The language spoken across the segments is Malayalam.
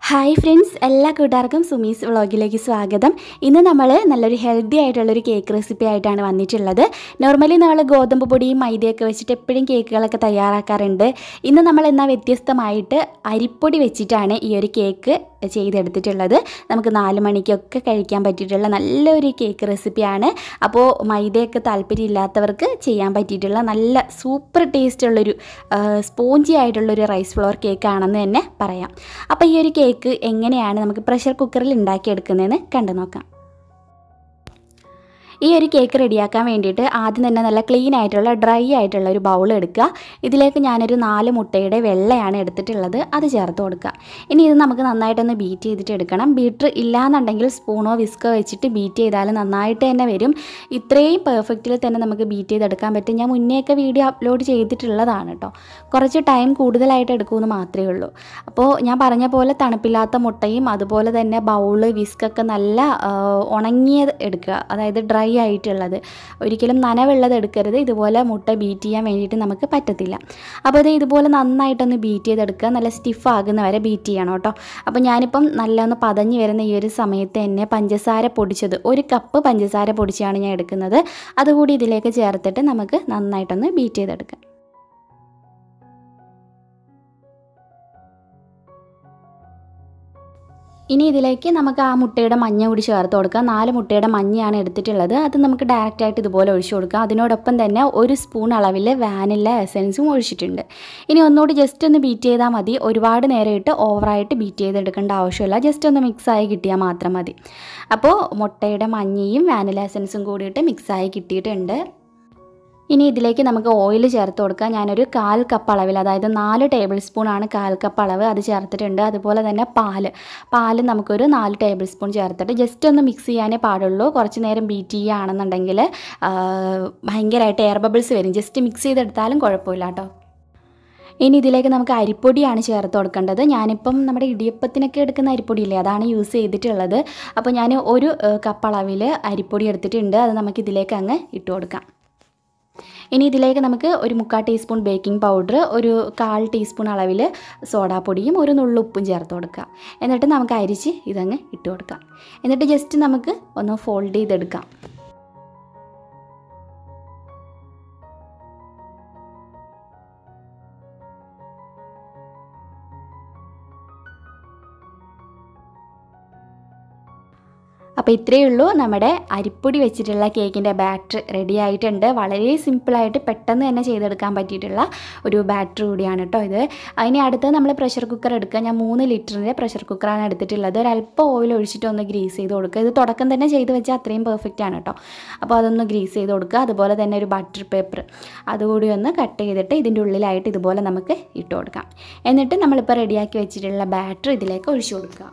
ഹായ് ഫ്രണ്ട്സ് എല്ലാ കൂട്ടുകാർക്കും സുമീസ് വ്ളോഗിലേക്ക് സ്വാഗതം ഇന്ന് നമ്മൾ നല്ലൊരു ഹെൽത്തി ആയിട്ടുള്ളൊരു കേക്ക് റെസിപ്പി ആയിട്ടാണ് വന്നിട്ടുള്ളത് നോർമലി നമ്മൾ ഗോതമ്പ് പൊടിയും മൈദയൊക്കെ വെച്ചിട്ട് എപ്പോഴും കേക്കുകളൊക്കെ തയ്യാറാക്കാറുണ്ട് ഇന്ന് നമ്മൾ എന്നാൽ വ്യത്യസ്തമായിട്ട് അരിപ്പൊടി വെച്ചിട്ടാണ് ഈ ഒരു കേക്ക് ചെയ്തെടുത്തിട്ടുള്ളത് നമുക്ക് നാല് മണിക്കൊക്കെ കഴിക്കാൻ പറ്റിയിട്ടുള്ള നല്ലൊരു കേക്ക് റെസിപ്പിയാണ് അപ്പോൾ മൈദയൊക്കെ താല്പര്യമില്ലാത്തവർക്ക് ചെയ്യാൻ പറ്റിയിട്ടുള്ള നല്ല സൂപ്പർ ടേസ്റ്റ് ഉള്ളൊരു സ്പോഞ്ചി ആയിട്ടുള്ളൊരു റൈസ് ഫ്ലോർ കേക്ക് ആണെന്ന് തന്നെ പറയാം അപ്പോൾ ഈ ഒരു കേക്ക് എങ്ങനെയാണ് നമുക്ക് പ്രഷർ കുക്കറിൽ ഉണ്ടാക്കിയെടുക്കുന്നതെന്ന് കണ്ടു നോക്കാം ഈ ഒരു കേക്ക് റെഡിയാക്കാൻ വേണ്ടിയിട്ട് ആദ്യം തന്നെ നല്ല ക്ലീൻ ആയിട്ടുള്ള ഡ്രൈ ആയിട്ടുള്ള ഒരു ബൗൾ എടുക്കുക ഇതിലേക്ക് ഞാനൊരു നാല് മുട്ടയുടെ വെള്ളയാണ് എടുത്തിട്ടുള്ളത് അത് ചേർത്ത് കൊടുക്കുക ഇനി ഇത് നമുക്ക് നന്നായിട്ടൊന്ന് ബീറ്റ് ചെയ്തിട്ട് എടുക്കണം ബീറ്റർ ഇല്ലാന്നുണ്ടെങ്കിൽ സ്പൂണോ വിസ്കോ വെച്ചിട്ട് ബീറ്റ് ചെയ്താൽ നന്നായിട്ട് തന്നെ വരും ഇത്രയും പെർഫെക്റ്റിൽ തന്നെ നമുക്ക് ബീറ്റ് ചെയ്തെടുക്കാൻ പറ്റും ഞാൻ മുന്നേയൊക്കെ വീഡിയോ അപ്ലോഡ് ചെയ്തിട്ടുള്ളതാണ് കേട്ടോ കുറച്ച് ടൈം കൂടുതലായിട്ട് എടുക്കുമെന്ന് മാത്രമേ ഉള്ളൂ അപ്പോൾ ഞാൻ പറഞ്ഞ പോലെ തണുപ്പില്ലാത്ത മുട്ടയും അതുപോലെ തന്നെ ബൗള് വിസ്കൊക്കെ നല്ല ആ, ഉണങ്ങിയത് എടുക്കുക അതായത് ഡ്രൈ ആയിട്ടുള്ളത് ഒരിക്കലും നനവുള്ളത് എടുക്കരുത് ഇതുപോലെ മുട്ട ബീറ്റ് ചെയ്യാൻ വേണ്ടിയിട്ട് നമുക്ക് പറ്റത്തില്ല അപ്പോൾ ഇത് ഇതുപോലെ നന്നായിട്ടൊന്ന് ബീറ്റ് ചെയ്തെടുക്കുക നല്ല സ്റ്റിഫ് ആകുന്ന വരെ ബീറ്റ് ചെയ്യണം കേട്ടോ അപ്പോൾ ഞാനിപ്പം നല്ല ഒന്ന് പതഞ്ഞ് വരുന്ന ഈ ഒരു സമയത്ത് തന്നെ പഞ്ചസാര പൊടിച്ചത് ഒരു കപ്പ് പഞ്ചസാര പൊടിച്ചാണ് ഞാൻ എടുക്കുന്നത് അതുകൂടി ഇതിലേക്ക് ചേർത്തിട്ട് നമുക്ക് നന്നായിട്ടൊന്ന് ബീറ്റ് ചെയ്തെടുക്കാം ഇനി ഇതിലേക്ക് നമുക്ക് ആ മുട്ടയുടെ മഞ്ഞ കൂടി ചേർത്ത് കൊടുക്കാം നാല് മുട്ടയുടെ മഞ്ഞയാണ് എടുത്തിട്ടുള്ളത് അത് നമുക്ക് ഡയറക്റ്റായിട്ട് ഇതുപോലെ ഒഴിച്ചു കൊടുക്കാം അതിനോടൊപ്പം തന്നെ ഒരു സ്പൂൺ അളവിൽ വാനില എസൻസും ഒഴിച്ചിട്ടുണ്ട് ഇനി ഒന്നുകൂടി ജസ്റ്റ് ഒന്ന് ബീറ്റ് ചെയ്താൽ മതി ഒരുപാട് നേരം ഇട്ട് ഓവറായിട്ട് ബീറ്റ് ചെയ്തെടുക്കേണ്ട ആവശ്യമില്ല ജസ്റ്റ് ഒന്ന് മിക്സായി കിട്ടിയാൽ മാത്രം മതി അപ്പോൾ മുട്ടയുടെ മഞ്ഞയും വാനില എസൻസും കൂടിയിട്ട് മിക്സായി കിട്ടിയിട്ടുണ്ട് ഇനി ഇതിലേക്ക് നമുക്ക് ഓയിൽ ചേർത്ത് കൊടുക്കാം ഞാനൊരു കാൽ കപ്പ് അളവിൽ അതായത് നാല് ടേബിൾ സ്പൂൺ ആണ് കാൽ കപ്പ് അളവ് അത് ചേർത്തിട്ടുണ്ട് അതുപോലെ തന്നെ പാല് പാല് നമുക്കൊരു നാല് ടേബിൾ സ്പൂൺ ചേർത്തിട്ട് ജസ്റ്റ് ഒന്ന് മിക്സ് ചെയ്യാനേ പാടുള്ളൂ കുറച്ച് നേരം ബീറ്റ് ചെയ്യുകയാണെന്നുണ്ടെങ്കിൽ ആ, ഭയങ്കരമായിട്ട് എയർ ബബിൾസ് വരും ജസ്റ്റ് മിക്സ് ചെയ്തെടുത്താലും കുഴപ്പമില്ല കേട്ടോ ഇനി ഇതിലേക്ക് നമുക്ക് അരിപ്പൊടിയാണ് ചേർത്ത് കൊടുക്കേണ്ടത് ഞാനിപ്പം നമ്മുടെ ഇടിയപ്പത്തിനൊക്കെ എടുക്കുന്ന അരിപ്പൊടിയില്ലേ അതാണ് യൂസ് ചെയ്തിട്ടുള്ളത് അപ്പോൾ ഞാൻ ഒരു ഏഹ്, കപ്പ് അളവിൽ അരിപ്പൊടി എടുത്തിട്ടുണ്ട് അത് നമുക്ക് ഇതിലേക്ക് അങ്ങ് ഇട്ട് കൊടുക്കാം ഇനി ഇതിലേക്ക് നമുക്ക് ഒരു മുക്കാൽ ടീസ്പൂൺ ബേക്കിംഗ് പൗഡർ ഒരു കാൽ ടീസ്പൂൺ അളവിൽ സോഡാപ്പൊടിയും ഒരു നുള്ളു ഉപ്പും ചേർത്ത് കൊടുക്കുക എന്നിട്ട് നമുക്ക് അരിച്ച് ഇതങ്ങ് ഇട്ട് കൊടുക്കാം എന്നിട്ട് ജസ്റ്റ് നമുക്ക് ഒന്ന് ഫോൾഡ് ചെയ്തെടുക്കാം അപ്പോൾ ഇത്രയേ ഉള്ളൂ നമ്മുടെ അരിപ്പൊടി വെച്ചിട്ടുള്ള കേക്കിൻ്റെ ബാറ്റർ റെഡി ആയിട്ടുണ്ട് വളരെ സിമ്പിളായിട്ട് പെട്ടെന്ന് തന്നെ ചെയ്തെടുക്കാൻ പറ്റിയിട്ടുള്ള ഒരു ബാറ്റർ കൂടിയാണ് കേട്ടോ ഇത് അതിന് അടുത്ത് നമ്മൾ പ്രഷർ കുക്കർ എടുക്കുക ഞാൻ മൂന്ന് ലിറ്ററിൻ്റെ പ്രഷർ കുക്കറാണ് എടുത്തിട്ടുള്ളത് ഒരല്പം ഓയിൽ ഒഴിച്ചിട്ട് ഒന്ന് ഗ്രീസ് ചെയ്ത് കൊടുക്കുക ഇത് തുടക്കം തന്നെ ചെയ്ത് വെച്ചാൽ അത്രയും പെർഫെക്റ്റ് ആണ് കേട്ടോ അപ്പോൾ അതൊന്ന് ഗ്രീസ് ചെയ്ത് കൊടുക്കുക അതുപോലെ തന്നെ ഒരു ബട്ടർ പേപ്പർ അതുകൂടി ഒന്ന് കട്ട് ചെയ്തിട്ട് ഇതിൻ്റെ ഉള്ളിലായിട്ട് ഇതുപോലെ നമുക്ക് ഇട്ട് കൊടുക്കാം എന്നിട്ട് നമ്മളിപ്പോൾ റെഡിയാക്കി വെച്ചിട്ടുള്ള ബാറ്റർ ഇതിലേക്ക് ഒഴിച്ചു കൊടുക്കുക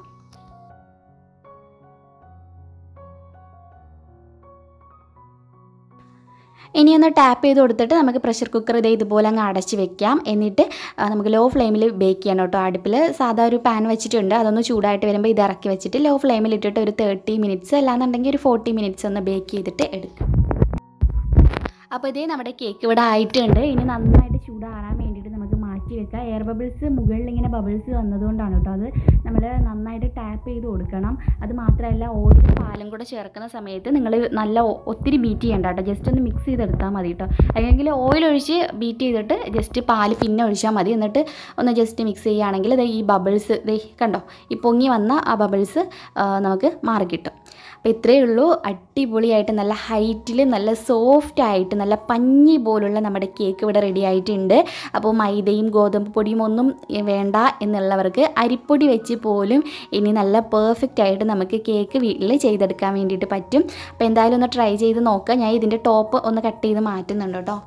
ഇനി ഒന്ന് ടാപ്പ് ചെയ്ത് കൊടുത്തിട്ട് നമുക്ക് പ്രഷർ കുക്കർ ഇതേ ഇതുപോലെ അങ്ങ് അടച്ച് വെക്കാം എന്നിട്ട് ആ, നമുക്ക് ലോ ഫ്ലെയിമിൽ ബേക്ക് ചെയ്യണം കേട്ടോ അടുപ്പിൽ സാധാ ഒരു പാൻ വെച്ചിട്ടുണ്ട് അതൊന്ന് ചൂടായിട്ട് വരുമ്പോൾ ഇത് ഇറക്കി വെച്ചിട്ട് ലോ ഫ്ലെയിമിൽ ഇട്ടിട്ട് ഒരു തേർട്ടി മിനിറ്റ്സ് അല്ലാന്നുണ്ടെങ്കിൽ ഒരു ഫോർട്ടി മിനിറ്റ്സ് ഒന്ന് ബേക്ക് ചെയ്തിട്ട് എടുക്കാം അപ്പോൾ ഇതേ നമ്മുടെ കേക്ക് ഇവിടെ ആയിട്ടുണ്ട് ഇനി നന്നായിട്ട് ചൂടാറാൻ വേണ്ടിയിട്ട് നമുക്ക് മാറ്റി വെക്കാം എയർ ബബിൾസ് മുകളിൽ ഇങ്ങനെ ബബിൾസ് വന്നതുകൊണ്ടാണ് കേട്ടോ അത് നമ്മൾ നന്നായിട്ട് ടാപ്പ് ചെയ്ത് കൊടുക്കണം അത് മാത്രമല്ല ഓയിലും പാലും കൂടെ ചേർക്കുന്ന സമയത്ത് നിങ്ങൾ നല്ല ഒ- ഒത്തിരി ബീറ്റ് ചെയ്യണ്ട കേട്ടോ ജസ്റ്റ് ഒന്ന് മിക്സ് ചെയ്തെടുത്താൽ മതി കേട്ടോ അല്ലെങ്കിൽ ഓയിൽ ഒഴിച്ച് ബീറ്റ് ചെയ്തിട്ട് ജസ്റ്റ് പാല് പിന്നെ ഒഴിച്ചാൽ മതി എന്നിട്ട് ഒന്ന് ജസ്റ്റ് മിക്സ് ചെയ്യുകയാണെങ്കിൽ ദേ ഈ ബബിൾസ് ദേ കണ്ടോ ഈ പൊങ്ങി വന്ന ആ ബബിൾസ് നമുക്ക് മാറിക്കിട്ടും അപ്പോൾ ഇത്രയേ ഉള്ളൂ അടിപൊളിയായിട്ട് നല്ല ഹൈറ്റിൽ നല്ല സോഫ്റ്റ് ആയിട്ട് നല്ല പഞ്ഞി പോലുള്ള നമ്മുടെ കേക്ക് ഇവിടെ റെഡി ആയിട്ടുണ്ട് അപ്പോൾ മൈദയും ഗോതമ്പ് പൊടിയും ഒന്നും വേണ്ട എന്നുള്ളവർക്ക് അരിപ്പൊടി വെച്ച് പോലും ഇനി നല്ല പെർഫെക്റ്റ് ആയിട്ട് നമുക്ക് കേക്ക് വീട്ടിൽ ചെയ്തെടുക്കാൻ വേണ്ടിയിട്ട് പറ്റും അപ്പോൾ എന്തായാലും ഒന്ന് ട്രൈ ചെയ്ത് നോക്കുക ഞാൻ ഇതിൻ്റെ ടോപ്പ് ഒന്ന് കട്ട് ചെയ്ത് മാറ്റുന്നുണ്ട് കേട്ടോ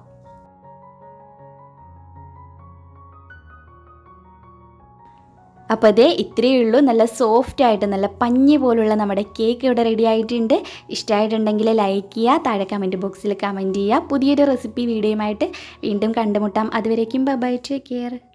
അപ്പോൾ അതേ ഇത്രയേ ഉള്ളൂ നല്ല സോഫ്റ്റ് ആയിട്ട് നല്ല പഞ്ഞി പോലുള്ള നമ്മുടെ കേക്ക് ഇവിടെ റെഡി ആയിട്ടുണ്ട് ഇഷ്ടമായിട്ടുണ്ടെങ്കിൽ ലൈക്ക് ചെയ്യുക താഴെ കമൻറ്റ് ബോക്സിൽ കമൻറ്റ് ചെയ്യുക പുതിയൊരു റെസിപ്പി വീഡിയോയുമായിട്ട് വീണ്ടും കണ്ടുമുട്ടാം അതുവരേക്കും ബൈ ടേക്ക് കെയർ